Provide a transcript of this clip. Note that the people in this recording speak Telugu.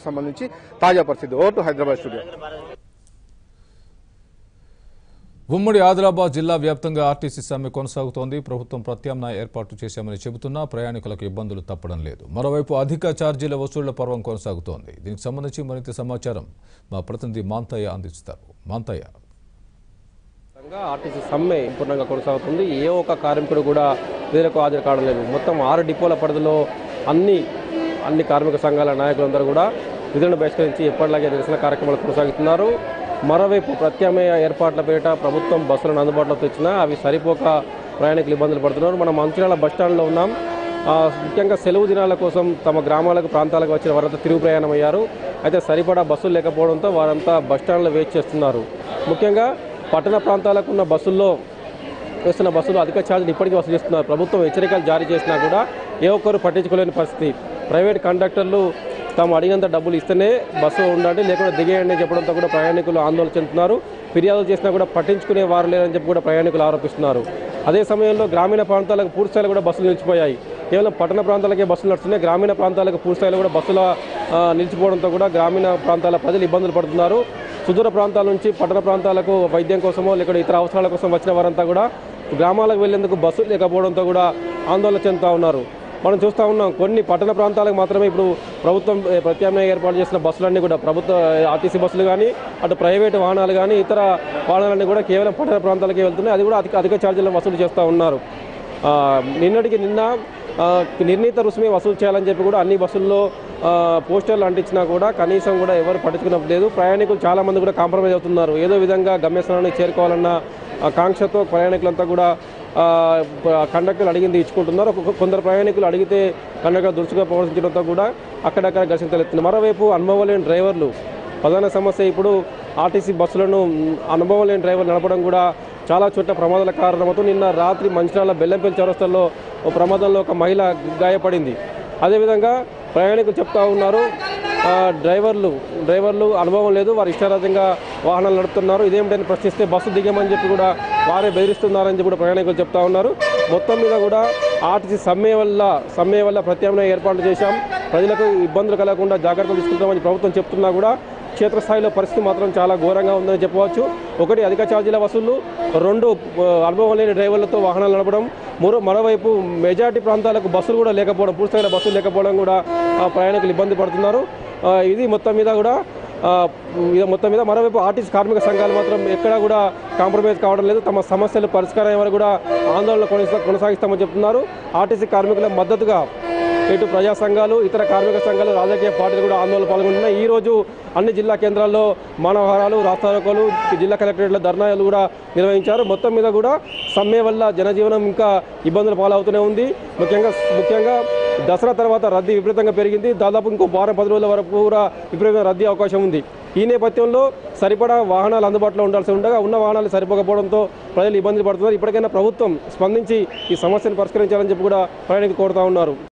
సంబంధించి తాజా పరిస్థితి ఓటు హైదరాబాద్ స్టూడియో ఉమ్మడి ఆదిలాబాద్ జిల్లా వ్యాప్తంగా ఆర్టీసీ సమ్మె కొనసాగుతోంది ప్రభుత్వం ప్రత్యామ్నాయ ఏర్పాట్లు చేశామని చెబుతున్నా ప్రయాణికులకు ఇబ్బందులు తప్పడం లేదు మరోవైపు అధిక ఛార్జీల వసూళ్ల పర్వం కొనసాగుతోంది దీనికి సంబంధించి మరింత సమాచారం మా ప్రతినిధి మాంతయ్య అందిస్తారు మాంతయ్య విధంగా ఆర్టీసీ సమ్మె పూర్ణంగా కొనసాగుతుంది ఏ ఒక్క కార్మికుడు కూడా విధులకు హాజరు కావడం లేదు మొత్తం ఆరు డిపోల పరిధిలో అన్ని అన్ని కార్మిక సంఘాల నాయకులందరూ కూడా విధులను బహిష్కరించి ఎప్పటిలాగే నిరసన కార్యక్రమాలు కొనసాగుతున్నారు మరోవైపు ప్రత్యామ్నాయ ఏర్పాట్ల పేరిట ప్రభుత్వం బస్సులను అందుబాటులో తెచ్చినా అవి సరిపోక ప్రయాణికులు ఇబ్బందులు పడుతున్నారు మనం మంచిర్యాల బస్టాండ్లో ఉన్నాం ఆ, ముఖ్యంగా సెలవు దినాల కోసం తమ గ్రామాలకు ప్రాంతాలకు వచ్చిన వారంతా తిరుగు ప్రయాణం అయ్యారు అయితే సరిపడా బస్సులు లేకపోవడంతో వారంతా బస్టాండ్లో వెయిట్ చేస్తున్నారు ముఖ్యంగా పట్టణ ప్రాంతాలకు ఉన్న బస్సుల్లో వేస్తున్న బస్సులు అధిక ఛార్జీలు ఇప్పటికీ వసూలు చేస్తున్నారు ప్రభుత్వం హెచ్చరికలు జారీ చేసినా కూడా ఏ ఒక్కరు పట్టించుకోలేని పరిస్థితి ప్రైవేట్ కండక్టర్లు తాము అడిగినంత డబ్బులు ఇస్తేనే బస్సు ఉండండి లేకుండా దిగేయండి అని చెప్పడంతో కూడా ప్రయాణికులు ఆందోళన చెందుతున్నారు ఫిర్యాదులు చేసినా కూడా పట్టించుకునే వారు లేరని చెప్పి కూడా ప్రయాణికులు ఆరోపిస్తున్నారు అదే సమయంలో గ్రామీణ ప్రాంతాలకు పూర్తిస్థాయిలో కూడా బస్సులు నిలిచిపోయాయి కేవలం పట్టణ ప్రాంతాలకే బస్సులు నడుస్తున్నాయి గ్రామీణ ప్రాంతాలకు పూర్తిస్థాయిలో కూడా బస్సుల ఆ, నిలిచిపోవడంతో కూడా గ్రామీణ ప్రాంతాల ప్రజలు ఇబ్బందులు పడుతున్నారు సుదూర ప్రాంతాల నుంచి పట్టణ ప్రాంతాలకు వైద్యం కోసమో లేకపోతే ఇతర అవసరాల కోసం వచ్చిన వారంతా కూడా గ్రామాలకు వెళ్లేందుకు బస్సులు లేకపోవడంతో కూడా ఆందోళన చెందుతూ ఉన్నారు మనం చూస్తూ ఉన్నాం కొన్ని పట్టణ ప్రాంతాలకు మాత్రమే ఇప్పుడు ప్రభుత్వం ఏ, ప్రత్యామ్నాయ ఏర్పాటు చేసిన బస్సులన్నీ కూడా ప్రభుత్వ ఏ, ఆర్టీసీ బస్సులు కానీ అటు ప్రైవేటు వాహనాలు కానీ ఇతర వాహనాలన్నీ కూడా కేవలం పట్టణ ప్రాంతాలకే వెళ్తున్నాయి అది కూడా అధిక అధిక ఛార్జీలను వసూలు చేస్తూ ఉన్నారు ఆ, నిన్నటికి నిన్న ఆ, నిర్ణీత రుసుమే వసూలు చేయాలని చెప్పి కూడా అన్ని బస్సుల్లో ఆ, పోస్టర్లు అంటించినా కూడా కనీసం కూడా ఎవరు పట్టించుకున్నప్పుడు లేదు ప్రయాణికులు చాలా మంది కూడా కాంప్రమైజ్ అవుతున్నారు ఏదో విధంగా గమ్యస్థానానికి చేరుకోవాలన్న ఆ, కాంక్షతో ప్రయాణికులంతా కూడా ఆ, ప- కండక్టర్లు అడిగింది ఇచ్చుకుంటున్నారు ఒక్కొక్క- కొందరు ప్రయాణికులు అడిగితే కండక్టర్ దురుసుగా ప్రవర్తించడంతో కూడా అక్కడక్కడ ఘర్షణ తలెత్తుంది మరోవైపు అనుభవం లేని డ్రైవర్లు ప్రధాన సమస్య ఇప్పుడు ఆర్టీసీ బస్సులను మ్, అనుభవం లేని డ్రైవర్ నడపడం కూడా చాలా చోట్ల ప్రమాదాల కారణమవుతూ నిన్న రాత్రి మంచిర్యాల బెల్లంపల్లి చౌరస్తాల్లో ఓ ప్రమాదంలో ఒక మహిళ గాయపడింది అదేవిధంగా ప్రయాణికులు చెప్తా ఉన్నారు ఆ, డ్రైవర్లు డ్రైవర్లు అనుభవం లేదు వారు ఇష్టారాజ్యంగా వాహనాలు నడుపుతున్నారు ఇదేమిటని ప్రశ్నిస్తే బస్సు దిగమని చెప్పి కూడా వారే బెదిరిస్తున్నారని చెప్పి కూడా ప్రయాణికులు చెప్తా ఉన్నారు మొత్తం మీద కూడా ఆర్టీసీ సమ్మె వల్ల సమ్మె వల్ల ప్రత్యామ్నాయ ఏర్పాట్లు చేశాం ప్రజలకు ఇబ్బందులు కలగకుండా జాగ్రత్తలు తీసుకుంటామని ప్రభుత్వం చెప్తున్నా కూడా క్షేత్రస్థాయిలో పరిస్థితి మాత్రం చాలా ఘోరంగా ఉందని చెప్పవచ్చు ఒకటి అధిక ఛార్జీల వసూళ్లు రెండు ఆ, అనుభవం లేని డ్రైవర్లతో వాహనాలు నడపడం మరో మరోవైపు మెజార్టీ ప్రాంతాలకు బస్సులు కూడా లేకపోవడం పూర్తిస్థాయిలో బస్సులు లేకపోవడం కూడా ఆ, ప్రయాణికులు ఇబ్బంది పడుతున్నారు ఆ, ఇది మొత్తం మీద కూడా ఆ, ఇది మొత్తం మీద మరోవైపు ఆర్టీసీ కార్మిక సంఘాలు మాత్రం ఎక్కడా కూడా కాంప్రమైజ్ కావడం లేదు తమ సమస్యలు పరిష్కారం వరకు కూడా ఆందోళన కొనసా కొనసాగిస్తామని చెప్తున్నారు ఆర్టీసీ కార్మికుల మద్దతుగా ఇటు ప్రజా సంఘాలు ఇతర కార్మిక సంఘాలు రాజకీయ పార్టీలు కూడా ఆందోళన పాల్గొంటున్నాయి ఈ రోజు అన్ని జిల్లా కేంద్రాల్లో మానవహారాలు రాస్తారోకోలు జిల్లా కలెక్టరేట్ల ధర్నాలు కూడా నిర్వహించారు మొత్తం మీద కూడా సమ్మె వల్ల జనజీవనం ఇంకా ఇబ్బందులు పాలవుతూనే ఉంది ముఖ్యంగా ముఖ్యంగా దసరా తర్వాత రద్దీ విపరీతంగా పెరిగింది దాదాపు ఇంకో వారం పది రోజుల వరకు కూడా విపరీతంగా రద్దీ అవకాశం ఉంది ఈ నేపథ్యంలో సరిపడా వాహనాలు అందుబాటులో ఉండాల్సి ఉండగా ఉన్న వాహనాలు సరిపోకపోవడంతో ప్రజలు ఇబ్బందులు పడుతున్నారు ఇప్పటికైనా ప్రభుత్వం స్పందించి ఈ సమస్యను పరిష్కరించాలని చెప్పి కూడా ప్రయాణికులు కోరుతా ఉన్నారు